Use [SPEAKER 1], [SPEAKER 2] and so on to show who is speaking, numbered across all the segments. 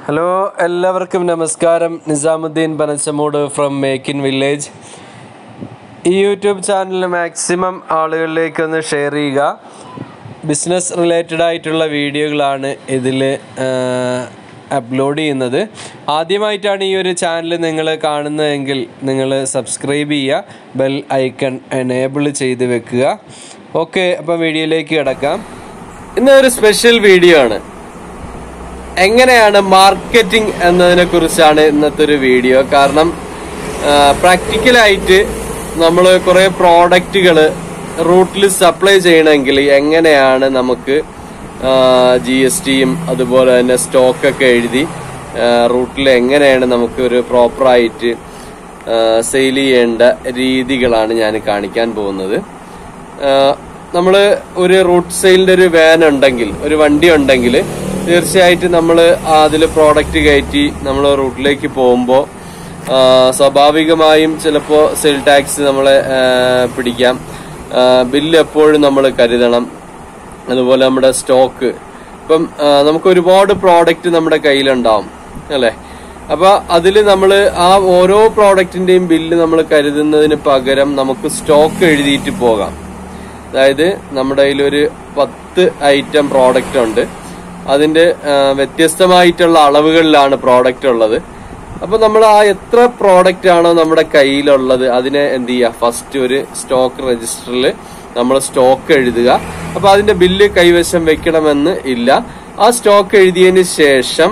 [SPEAKER 1] hello എല്ലാവർക്കും നമസ്കാരം Nizamuddin Panachamoodu from make in village ഈ യൂട്യൂബ് ചാനൽ മാക്സിമം ആളുകളിലേക്ക് ഒന്ന് ഷെയർ ചെയ്യുക ബിസിനസ് റിലേറ്റഡ് ആയിട്ടുള്ള വീഡിയോകളാണ് ഇതിൽ അപ്ലോഡ് ചെയ്യുന്നത് ആദ്യമായിട്ടാണ് ഈ ഒരു ചാനൽ നിങ്ങൾ കാണുന്നതെങ്കിൽ നിങ്ങൾ സബ്സ്ക്രൈബ് ചെയ്യുക ബെൽ ഐക്കൺ എനേബിൾ ചെയ്ത് വെക്കുക ഓക്കെ അപ്പോൾ വീഡിയോയിലേക്ക് കിടക്കാം ഇന്ന് ഒരു സ്പെഷ്യൽ വീഡിയോ ആണ് എങ്ങനെയാണ് മാർക്കറ്റിംഗ് എന്നതിനെ കുറിച്ചാണ് ഇന്നത്തെ ഒരു വീഡിയോ കാരണം പ്രാക്ടിക്കലായിട്ട് നമ്മൾ കുറെ പ്രോഡക്റ്റുകൾ റൂട്ടിൽ സപ്ലൈ ചെയ്യണമെങ്കിൽ എങ്ങനെയാണ് നമുക്ക് ജി എസ് ടിയും അതുപോലെ തന്നെ സ്റ്റോക്കൊക്കെ എഴുതി റൂട്ടിൽ എങ്ങനെയാണ് നമുക്ക് ഒരു പ്രോപ്പറായിട്ട് സെയിൽ ചെയ്യേണ്ട രീതികളാണ് ഞാൻ കാണിക്കാൻ പോകുന്നത് നമ്മൾ ഒരു റൂട്ട് സെയിലിന്റെ ഒരു വാൻ ഉണ്ടെങ്കിൽ ഒരു വണ്ടി ഉണ്ടെങ്കിൽ തീർച്ചയായിട്ടും നമ്മൾ അതിൽ പ്രോഡക്റ്റ് കയറ്റി നമ്മൾ റൂട്ടിലേക്ക് പോകുമ്പോൾ സ്വാഭാവികമായും ചിലപ്പോൾ സെയിൽ ടാക്സ് നമ്മളെ പിടിക്കാം ബില്ല് എപ്പോഴും നമ്മൾ കരുതണം അതുപോലെ നമ്മുടെ സ്റ്റോക്ക് ഇപ്പം നമുക്ക് ഒരുപാട് പ്രോഡക്റ്റ് നമ്മുടെ കയ്യിലുണ്ടാവും അല്ലെ അപ്പൊ അതിൽ നമ്മൾ ആ ഓരോ പ്രോഡക്റ്റിന്റെയും ബില്ല് നമ്മൾ കരുതുന്നതിന് പകരം നമുക്ക് സ്റ്റോക്ക് എഴുതിയിട്ട് പോകാം അതായത് നമ്മുടെ കയ്യിലൊരു പത്ത് ഐറ്റം പ്രോഡക്റ്റ് ഉണ്ട് അതിന്റെ വ്യത്യസ്തമായിട്ടുള്ള അളവുകളിലാണ് പ്രോഡക്റ്റ് ഉള്ളത് അപ്പൊ നമ്മൾ ആ എത്ര പ്രോഡക്റ്റ് ആണോ നമ്മുടെ കയ്യിലുള്ളത് അതിനെ എന്ത് ചെയ്യുക ഫസ്റ്റ് ഒരു സ്റ്റോക്ക് രജിസ്റ്ററിൽ നമ്മൾ സ്റ്റോക്ക് എഴുതുക അപ്പൊ അതിന്റെ ബില്ല് കൈവശം വെക്കണമെന്ന് ഇല്ല ആ സ്റ്റോക്ക് എഴുതിയതിന് ശേഷം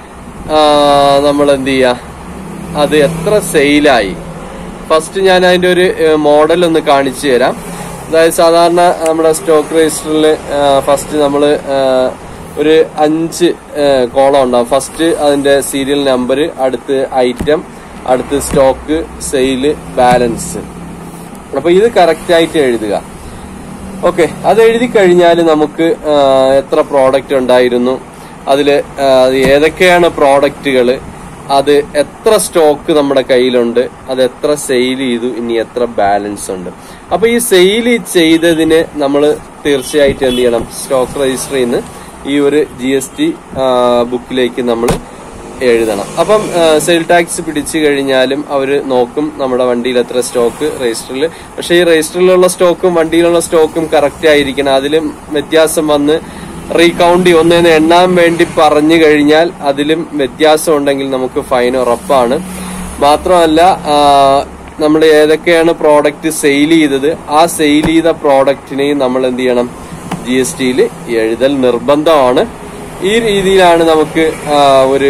[SPEAKER 1] നമ്മൾ എന്ത് ചെയ്യുക അത് എത്ര സെയിലായി ഫസ്റ്റ് ഞാൻ അതിന്റെ ഒരു മോഡൽ ഒന്ന് കാണിച്ചു തരാം അതായത് സാധാരണ നമ്മുടെ സ്റ്റോക്ക് രജിസ്റ്ററിൽ ഫസ്റ്റ് നമ്മൾ ഒരു അഞ്ച് കോളം ഉണ്ടാവും ഫസ്റ്റ് അതിന്റെ സീരിയൽ നമ്പർ അടുത്ത് ഐറ്റം അടുത്ത് സ്റ്റോക്ക് സെയില് ബാലൻസ് അപ്പൊ ഇത് കറക്റ്റ് ആയിട്ട് എഴുതുക ഓക്കെ അത് എഴുതി കഴിഞ്ഞാൽ നമുക്ക് എത്ര പ്രോഡക്റ്റ് ഉണ്ടായിരുന്നു അതിൽ ഏതൊക്കെയാണ് പ്രോഡക്റ്റുകൾ അത് എത്ര സ്റ്റോക്ക് നമ്മുടെ കയ്യിലുണ്ട് അത് എത്ര സെയിൽ ചെയ്തു ഇനി എത്ര ബാലൻസ് ഉണ്ട് അപ്പൊ ഈ സെയിൽ ചെയ്തതിന് നമ്മൾ തീർച്ചയായിട്ടും എന്ത് ചെയ്യണം സ്റ്റോക്ക് രജിസ്റ്ററിൽ നിന്ന് ഈ ഒരു ജി എസ് ടി ബുക്കിലേക്ക് നമ്മൾ എഴുതണം അപ്പം സെയിൽ ടാക്സ് പിടിച്ചു കഴിഞ്ഞാലും അവർ നോക്കും നമ്മുടെ വണ്ടിയിൽ എത്ര സ്റ്റോക്ക് രജിസ്റ്ററിൽ പക്ഷെ ഈ രജിസ്റ്ററിലുള്ള സ്റ്റോക്കും വണ്ടിയിലുള്ള സ്റ്റോക്കും കറക്റ്റ് ആയിരിക്കണം അതിലും വ്യത്യാസം വന്ന് റീകൗണ്ട് ഒന്നേന്ന് എണ്ണാൻ വേണ്ടി പറഞ്ഞു കഴിഞ്ഞാൽ അതിലും വ്യത്യാസം ഉണ്ടെങ്കിൽ നമുക്ക് ഫൈൻ ഉറപ്പാണ് മാത്രമല്ല നമ്മൾ ഏതൊക്കെയാണ് പ്രോഡക്റ്റ് സെയിൽ ചെയ്തത് ആ സെയിൽ ചെയ്ത പ്രോഡക്റ്റിനെയും നമ്മൾ എന്ത് ചെയ്യണം ജി എസ് ടിയിൽ എഴുതൽ നിർബന്ധമാണ് ഈ രീതിയിലാണ് നമുക്ക് ഒരു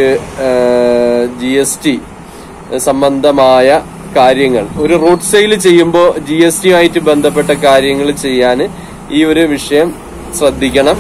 [SPEAKER 1] ജി എസ് ടി സംബന്ധമായ കാര്യങ്ങൾ ഒരു റൂട്ട് സെയിൽ ചെയ്യുമ്പോൾ ജി എസ് ടിയുമായിട്ട് ബന്ധപ്പെട്ട കാര്യങ്ങൾ ചെയ്യാൻ ഈ ഒരു വിഷയം ശ്രദ്ധിക്കണം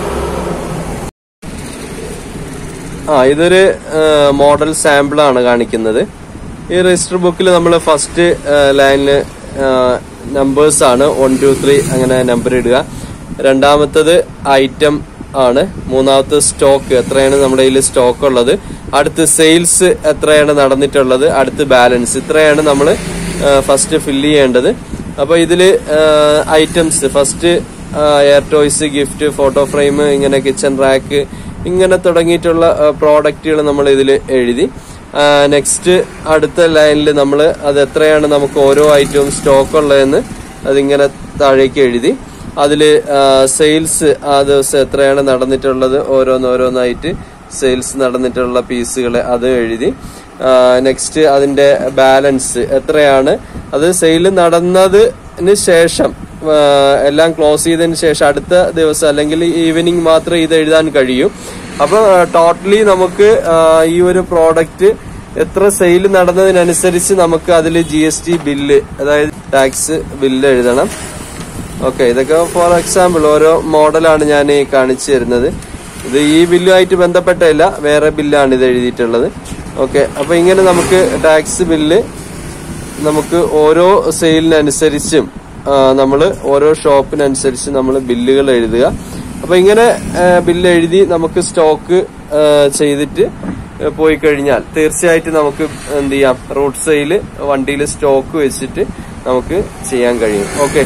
[SPEAKER 1] ആ ഇതൊരു മോഡൽ സാമ്പിൾ ആണ് കാണിക്കുന്നത് ഈ രജിസ്റ്റർ ബുക്കിൽ നമ്മൾ ഫസ്റ്റ് ലൈനില് നമ്പേഴ്സ് ആണ് വൺ ടു ത്രീ അങ്ങനെ നമ്പർ ഇടുക രണ്ടാമത്തത് ഐറ്റം ആണ് മൂന്നാമത്തെ സ്റ്റോക്ക് എത്രയാണ് നമ്മുടെ കയ്യിൽ സ്റ്റോക്ക് ഉള്ളത് അടുത്ത് സെയിൽസ് എത്രയാണ് നടന്നിട്ടുള്ളത് അടുത്ത് ബാലൻസ് ഇത്രയാണ് നമ്മൾ ഫസ്റ്റ് ഫില്ല് ചെയ്യേണ്ടത് അപ്പൊ ഇതില് items first air toys gift photo frame ഇങ്ങനെ കിച്ചൺ റാക്ക് ഇങ്ങനെ തുടങ്ങിയിട്ടുള്ള പ്രോഡക്റ്റുകൾ നമ്മൾ ഇതിൽ എഴുതി നെക്സ്റ്റ് അടുത്ത ലൈനിൽ നമ്മൾ അത് എത്രയാണ് നമുക്ക് ഓരോ ഐറ്റവും സ്റ്റോക്ക് ഉള്ളതെന്ന് അതിങ്ങനെ താഴേക്ക് എഴുതി അതിൽ സെയിൽസ് ആ ദിവസം എത്രയാണ് നടന്നിട്ടുള്ളത് ഓരോന്നോരോന്നായിട്ട് സെയിൽസ് നടന്നിട്ടുള്ള പീസുകൾ അത് എഴുതി നെക്സ്റ്റ് അതിന്റെ ബാലൻസ് എത്രയാണ് അത് സെയിൽ നടന്നതിന് ശേഷം എല്ലാം ക്ലോസ് ചെയ്തതിന് ശേഷം അടുത്ത ദിവസം അല്ലെങ്കിൽ ഈവനിങ് മാത്രമേ ഇത് എഴുതാൻ കഴിയൂ അപ്പൊ ടോട്ടലി നമുക്ക് ഈ ഒരു പ്രോഡക്റ്റ് എത്ര സെയിൽ നടന്നതിനനുസരിച്ച് നമുക്ക് അതിൽ ജി എസ് ടി ബില്ല് അതായത് ടാക്സ് ബില്ല് എഴുതണം ഓക്കെ ഇതൊക്കെ ഫോർ എക്സാമ്പിൾ ഓരോ മോഡലാണ് ഞാൻ ഈ കാണിച്ചു തരുന്നത് ഇത് ഈ ബില്ലുമായിട്ട് ബന്ധപ്പെട്ടല്ല വേറെ ബില്ലാണ് ഇത് എഴുതിയിട്ടുള്ളത് ഓക്കെ അപ്പൊ ഇങ്ങനെ നമുക്ക് ടാക്സ് ബില്ല് നമുക്ക് ഓരോ സെയിലിനനുസരിച്ചും നമ്മൾ ഓരോ ഷോപ്പിനനുസരിച്ച് നമ്മൾ ബില്ലുകൾ എഴുതുക അപ്പൊ ഇങ്ങനെ ബില്ല് എഴുതി നമുക്ക് സ്റ്റോക്ക് ചെയ്തിട്ട് പോയി കഴിഞ്ഞാൽ തീർച്ചയായിട്ടും നമുക്ക് എന്ത് ചെയ്യാം റൂട്ട് സെയിൽ വണ്ടിയിൽ സ്റ്റോക്ക് വെച്ചിട്ട് നമുക്ക് ചെയ്യാൻ കഴിയും ഓക്കെ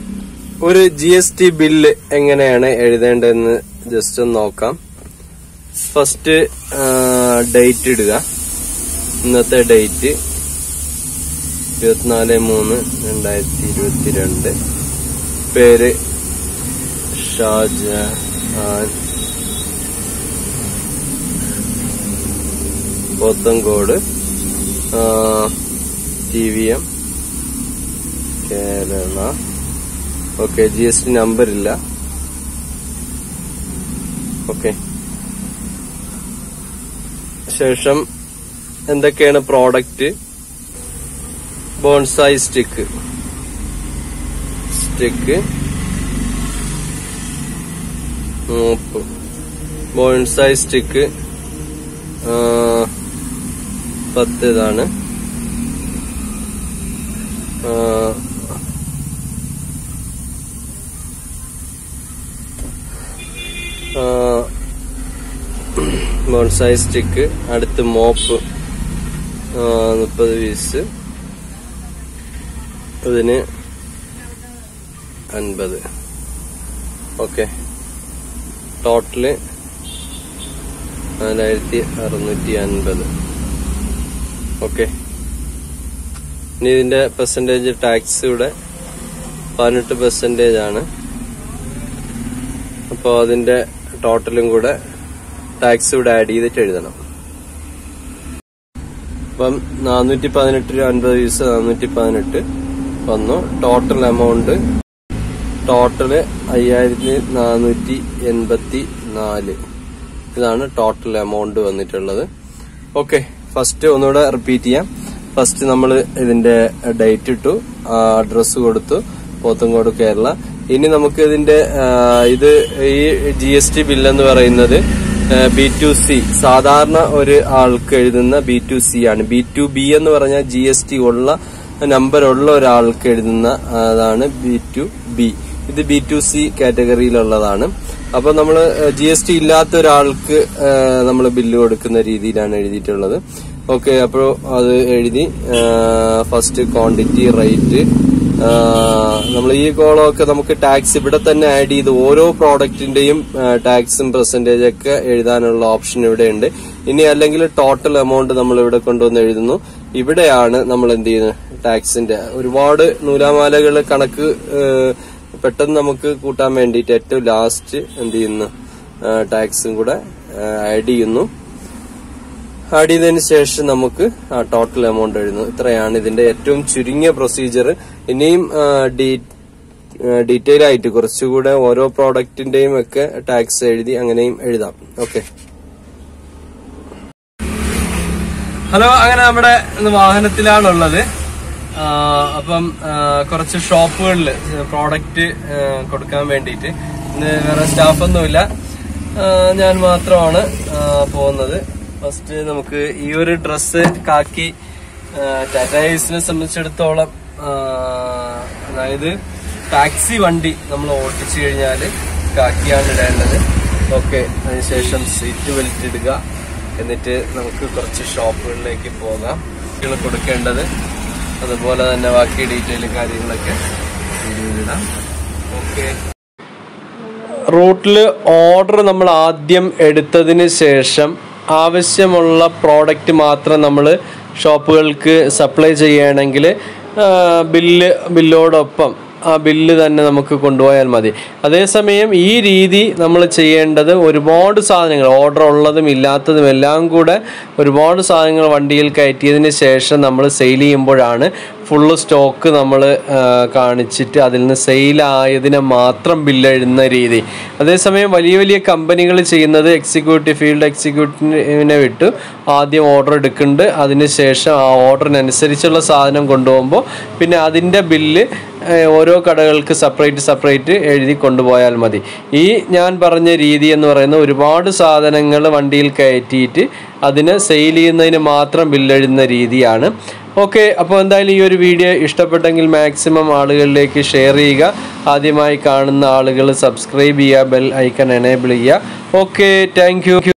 [SPEAKER 1] ഒരു ജി എസ് ടി ബില്ല് എങ്ങനെയാണ് എഴുതേണ്ടതെന്ന് ജസ്റ്റ് ഒന്ന് നോക്കാം ഫസ്റ്റ് ഡേറ്റ് ഇടുക ഇന്നത്തെ ഡേറ്റ് ഇരുപത്തിനാല് മൂന്ന് രണ്ടായിരത്തി ഇരുപത്തിരണ്ട് പേര് Shahjahan Pothencode T V M Kerala okay G S T number ഇല്ല ഓക്കെ ശേഷം എന്തൊക്കെയാണ് product bonsai stick stick mop bonsai stick പത്ത് ഇതാണ് ആ, ആ, ബോൺസായി സ്റ്റിക്ക് അടുത്ത് മോപ്പ് മുപ്പത് പീസ് ഇതിന് അൻപത് ഓക്കെ ടോട്ടല് നാലായിരത്തി അറുന്നൂറ്റി അൻപത് ഓക്കെ ഇനി ഇതിന്റെ പെർസെൻറ്റേജ് ടാക്സ് ഇവിടെ പതിനെട്ട് പെർസെൻറ്റേജ് ആണ് അപ്പോൾ അതിന്റെ ടോട്ടലും കൂടെ ടാക്സ് ഇവിടെ ആഡ് ചെയ്തിട്ട് എഴുതണം അപ്പം നാനൂറ്റി പതിനെട്ട് അൻപത് പൈസ നാനൂറ്റി പതിനെട്ട് വന്നു ടോട്ടൽ എമൗണ്ട് ടോട്ടല് അയ്യായിരത്തി നാനൂറ്റി എൺപത്തി നാല് ഇതാണ് ടോട്ടൽ എമൗണ്ട് വന്നിട്ടുള്ളത് ഓക്കെ ഫസ്റ്റ് ഒന്നുകൂടെ റിപ്പീറ്റ് ചെയ്യാം ഫസ്റ്റ് നമ്മൾ ഇതിന്റെ ഡേറ്റ് ഇട്ടു അഡ്രസ്സ് കൊടുത്തു പോത്തങ്കോട് കേരള ഇനി നമുക്ക് ഇതിന്റെ ആ, ഇത് ഈ ജി എസ് ടി ബില്ലെന്ന് പറയുന്നത് ബി ടു സി സാധാരണ ഒരു ആൾക്ക് എഴുതുന്ന ബി ടു സി ആണ് ബി ടു ബി എന്ന് പറഞ്ഞാൽ ജി എസ് ടി ഉള്ള നമ്പർ ഉള്ള ഒരാൾക്ക് എഴുതുന്ന അതാണ് ബി ടു ബി ഇത് ബി ടു സി കാറ്റഗറിയിലുള്ളതാണ് അപ്പൊ നമ്മൾ ജി എസ് ടി ഇല്ലാത്ത ഒരാൾക്ക് നമ്മൾ ബില്ല് കൊടുക്കുന്ന രീതിയിലാണ് എഴുതിയിട്ടുള്ളത് ഓക്കെ അപ്പോൾ അത് എഴുതി ഫസ്റ്റ് ക്വാണ്ടിറ്റി റേറ്റ് നമ്മൾ ഈ കോളമൊക്കെ നമുക്ക് ടാക്സ് ഇവിടെ തന്നെ ആഡ് ചെയ്ത് ഓരോ പ്രോഡക്റ്റിന്റെയും ടാക്സും പെർസെന്റേജ് ഒക്കെ എഴുതാനുള്ള ഓപ്ഷൻ ഇവിടെ ഉണ്ട് ഇനി അല്ലെങ്കിൽ ടോട്ടൽ എമൗണ്ട് നമ്മൾ ഇവിടെ കൊണ്ടുവന്ന് എഴുതുന്നു ഇവിടെയാണ് നമ്മൾ എന്ത് ചെയ്യുന്നത് ടാക്സിന്റെ ഒരുപാട് നൂലാമാലകൾ കണക്ക് ഏഹ്, പെട്ടെന്ന് നമുക്ക് കൂട്ടാൻ വേണ്ടിയിട്ട് ഏറ്റവും ലാസ്റ്റ് എന്ത് ചെയ്യുന്നു ടാക്സും കൂടെ ആഡ് ചെയ്യുന്നു ആഡ് ചെയ്തതിന് ശേഷം നമുക്ക് ടോട്ടൽ എമൗണ്ട് എഴുതുന്നു ഇത്രയാണ് ഇതിന്റെ ഏറ്റവും ചുരുങ്ങിയ പ്രൊസീജിയർ ഇനിയും ഡീറ്റെയിൽ ആയിട്ട് കുറച്ചുകൂടെ ഓരോ പ്രോഡക്റ്റിന്റെയും ഒക്കെ ടാക്സ് എഴുതി അങ്ങനെയും എഴുതാം ഓക്കെ ഹലോ അങ്ങനെ നമ്മുടെ ഇന്ന് വാഹനത്തിലാണുള്ളത് ആ, അപ്പം ആ, കുറച്ച് ഷോപ്പുകളിൽ പ്രോഡക്റ്റ് കൊടുക്കാൻ വേണ്ടിയിട്ട് ഇന്ന് വേറെ സ്റ്റാഫൊന്നുമില്ല ആ, ഞാൻ മാത്രമാണ് ആ, പോകുന്നത് ഫസ്റ്റ് നമുക്ക് ഈ ഒരു ഡ്രസ്സ് കാക്കി ടാറ്റ ഐസിനെ സംബന്ധിച്ചിടത്തോളം ആ, അതായത് ടാക്സി വണ്ടി നമ്മൾ ഓടിച്ചു കഴിഞ്ഞാൽ കാക്കിയാണ് ഇടേണ്ടത് ഓക്കെ അതിനുശേഷം സീറ്റ് ബെൽറ്റ് ഇടുക എന്നിട്ട് നമുക്ക് കുറച്ച് ഷോപ്പുകളിലേക്ക് പോകാം കുട്ടികൾ കൊടുക്കേണ്ടത് അതുപോലെ തന്നെ ബാക്കി ഡീറ്റെയിൽ കാര്യങ്ങളൊക്കെ വീഡിയോയിലിടാം ഓക്കെ റൂട്ടിൽ ഓർഡർ നമ്മൾ ആദ്യം എടുത്തതിന് ശേഷം ആവശ്യമുള്ള പ്രോഡക്റ്റ് മാത്രം നമ്മൾ ഷോപ്പുകൾക്ക് സപ്ലൈ ചെയ്യുകയാണെങ്കിൽ ബില്ല് ബില്ലോടൊപ്പം ആ ബില്ല് തന്നെ നമുക്ക് കൊണ്ടുപോയാൽ മതി അതേസമയം ഈ രീതി നമ്മൾ ചെയ്യേണ്ടത് ഒരുപാട് സാധനങ്ങൾ ഓർഡർ ഉള്ളതും ഇല്ലാത്തതും എല്ലാം കൂടെ ഒരുപാട് സാധനങ്ങൾ വണ്ടിയിൽ കയറ്റിയതിന് ശേഷം നമ്മൾ സെയിൽ ചെയ്യുമ്പോഴാണ് ഫുള്ള് സ്റ്റോക്ക് നമ്മൾ കാണിച്ചിട്ട് അതിൽ നിന്ന് സെയിലായതിനെ മാത്രം ബില്ല് എഴുതുന്ന രീതി അതേസമയം വലിയ വലിയ കമ്പനികൾ ചെയ്യുന്നത് എക്സിക്യൂട്ടീവ് ഫീൽഡ് എക്സിക്യൂട്ടീവിനെ വിട്ട് ആദ്യം ഓർഡർ എടുക്കുന്നുണ്ട് അതിനുശേഷം ആ ഓർഡറിനനുസരിച്ചുള്ള സാധനം കൊണ്ടുപോകുമ്പോൾ പിന്നെ അതിൻ്റെ ബില്ല് ഏഹ്, ഓരോ കടകൾക്ക് സെപ്പറേറ്റ് സെപ്പറേറ്റ് എഴുതി കൊണ്ടുപോയാൽ മതി ഈ ഞാൻ പറഞ്ഞ രീതി എന്ന് പറയുന്നത് ഒരുപാട് സാധനങ്ങൾ വണ്ടിയിൽ കയറ്റിയിട്ട് അതിന് സെയിൽ ചെയ്യുന്നതിന് മാത്രം ബില്ലെഴുതുന്ന രീതിയാണ് ഓക്കെ അപ്പോൾ എന്തായാലും ഈ ഒരു വീഡിയോ ഇഷ്ടപ്പെട്ടെങ്കിൽ മാക്സിമം ആളുകളിലേക്ക് ഷെയർ ചെയ്യുക ആദ്യമായി കാണുന്ന ആളുകൾ സബ്സ്ക്രൈബ് ചെയ്യുക ബെൽ ഐക്കൺ എനേബിൾ ചെയ്യുക ഓക്കെ താങ്ക്